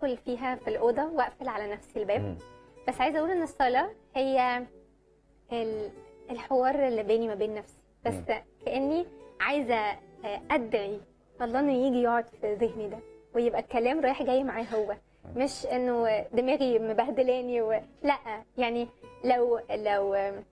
ادخل فيها في الاوضه واقفل على نفسي الباب مم. بس عايزه اقول ان الصلاه هي ال- الحوار اللي بيني ما بين نفسي بس كاني عايزه آه، ادعي الله انه يجي يقعد في ذهني ده ويبقى الكلام رايح جاي معاه هو مش انه دماغي مبهدلاني و... لا يعني لو لو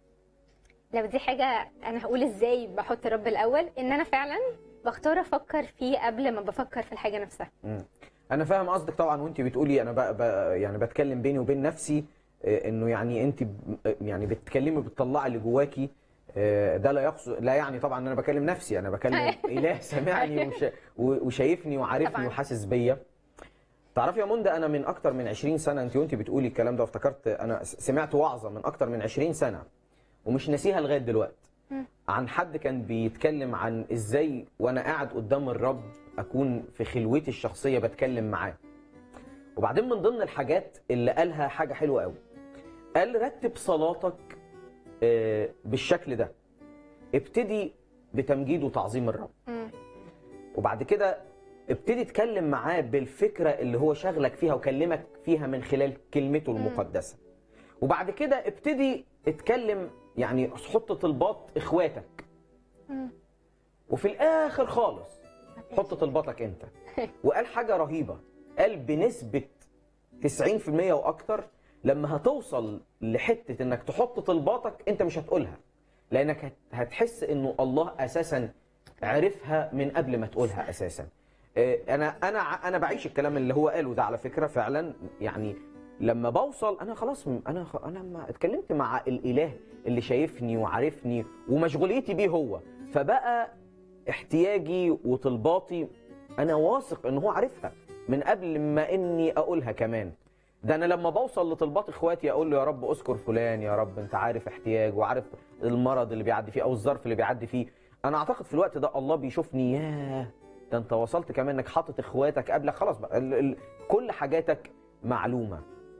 لو دي حاجه انا هقول ازاي بحط رب الاول ان انا فعلا بختار افكر فيه قبل ما بفكر في الحاجه نفسها انا فاهم قصدك طبعا وانت بتقولي انا بقى بقى يعني بتكلم بيني وبين نفسي آه، انه يعني انت ب- آه، يعني بتتكلمي بتطلعي اللي جواكي آه، ده لا يقصد لا يعني طبعا ان انا بكلم نفسي انا بكلم اله سامعني وش و- وشايفني وعارفني طبعاً. وحاسس بيا تعرفي يا منى انا من اكتر من 20 سنه انت وانت بتقولي الكلام ده افتكرت انا س- سمعت وعظه من اكتر من 20 سنه ومش ناسيها لغايه دلوقتي عن حد كان بيتكلم عن ازاي وانا قاعد قدام الرب اكون في خلوتي الشخصيه بتكلم معاه وبعدين من ضمن الحاجات اللي قالها حاجه حلوه قوي قال رتب صلاتك آه، بالشكل ده ابتدي بتمجيد وتعظيم الرب مم. وبعد كده ابتدي اتكلم معاه بالفكره اللي هو شغلك فيها وكلمك فيها من خلال كلمته المقدسه وبعد كده ابتدي اتكلم يعني حط طلبات اخواتك مم. وفي الاخر خالص حط طلباتك انت وقال حاجه رهيبه قال بنسبه 90% واكتر لما هتوصل لحته انك تحط طلباتك انت مش هتقولها لانك هت- هتحس انه الله اساسا عرفها من قبل ما تقولها اساسا آه، انا انا ع- انا بعيش الكلام اللي هو قاله ده على فكره فعلا يعني لما بوصل انا خلاص م- انا خ- انا ما اتكلمت مع الاله اللي شايفني وعارفني ومشغوليتي بيه هو فبقى احتياجي وطلباتي انا واثق ان هو عارفها من قبل ما اني اقولها كمان ده انا لما بوصل لطلبات اخواتي اقول له يا رب اذكر فلان يا رب انت عارف احتياج وعارف المرض اللي بيعدي فيه او الظرف اللي بيعدي فيه انا اعتقد في الوقت ده الله بيشوفني ياه ده انت وصلت كمان انك حاطط اخواتك قبلك خلاص بقى ال ال كل حاجاتك معلومه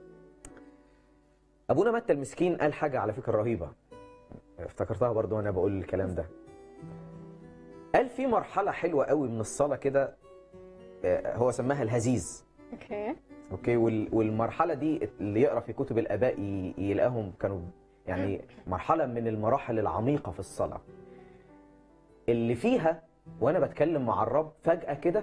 ابونا متى المسكين قال حاجه على فكره رهيبه افتكرتها برضو وانا بقول الكلام ده قال في مرحله حلوه قوي من الصلاه كده آه، هو سماها الهزيز اوكي اوكي وال- والمرحله دي اللي يقرا في كتب الاباء ي- يلاقيهم كانوا يعني مرحله من المراحل العميقه في الصلاه اللي فيها وانا بتكلم مع الرب فجاه كده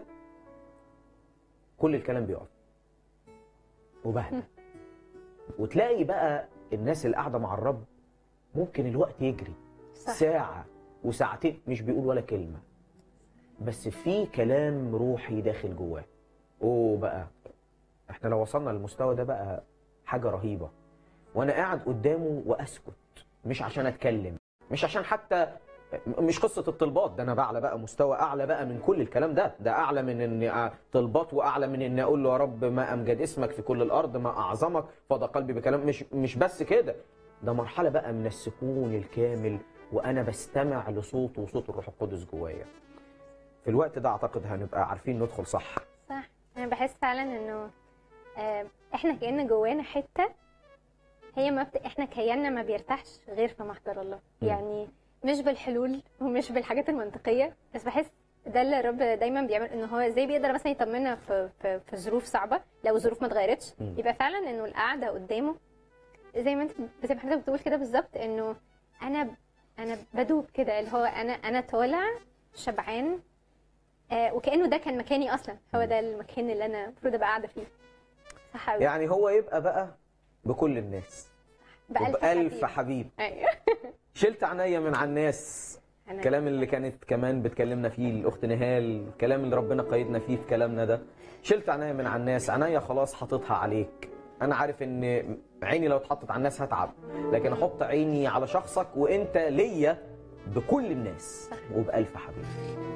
كل الكلام بيقف وبهدى وتلاقي بقى الناس اللي قاعده مع الرب ممكن الوقت يجري صح ساعة وساعتين مش بيقول ولا كلمة بس في كلام روحي داخل جواه اوه بقى احنا لو وصلنا للمستوى ده بقى حاجة رهيبة وانا قاعد قدامه واسكت مش عشان اتكلم مش عشان حتى مش قصة الطلبات ده انا بعلى بقى مستوى اعلى بقى من كل الكلام ده ده اعلى من ان طلبات واعلى من ان اقول له يا رب ما امجد اسمك في كل الارض ما اعظمك فضى قلبي بكلام مش مش بس كده ده مرحلة بقى من السكون الكامل وانا بستمع لصوته وصوت الروح القدس جوايا في الوقت ده اعتقد هنبقى عارفين ندخل صح صح انا بحس فعلا انه آه، احنا كأن جوانا حته هي ما بت... احنا كياننا ما بيرتاحش غير في محضر الله م. يعني مش بالحلول ومش بالحاجات المنطقيه بس بحس ده اللي الرب دايما بيعمل ان هو ازاي بيقدر مثلا يطمنا في في, في ظروف صعبه لو الظروف ما اتغيرتش م. يبقى فعلا انه القعده قدامه زي ما انت زي ما حضرتك بتقول كده بالظبط انه انا انا بدوب كده اللي هو انا انا طالع شبعان آه وكانه ده كان مكاني اصلا هو ده المكان اللي انا المفروض ابقى قاعده فيه صح قوي يعني هو يبقى بقى بكل الناس بألف وبألف حبيب. حبيب ايوه شلت عينيا من على الناس أنا- الكلام اللي كانت كمان بتكلمنا فيه الاخت نهال الكلام اللي ربنا قيدنا فيه في كلامنا ده شلت عينيا من على الناس عينيا خلاص حاططها عليك انا عارف ان عيني لو اتحطت على الناس هتعب لكن احط عيني على شخصك وانت ليا بكل الناس وبألف حبيب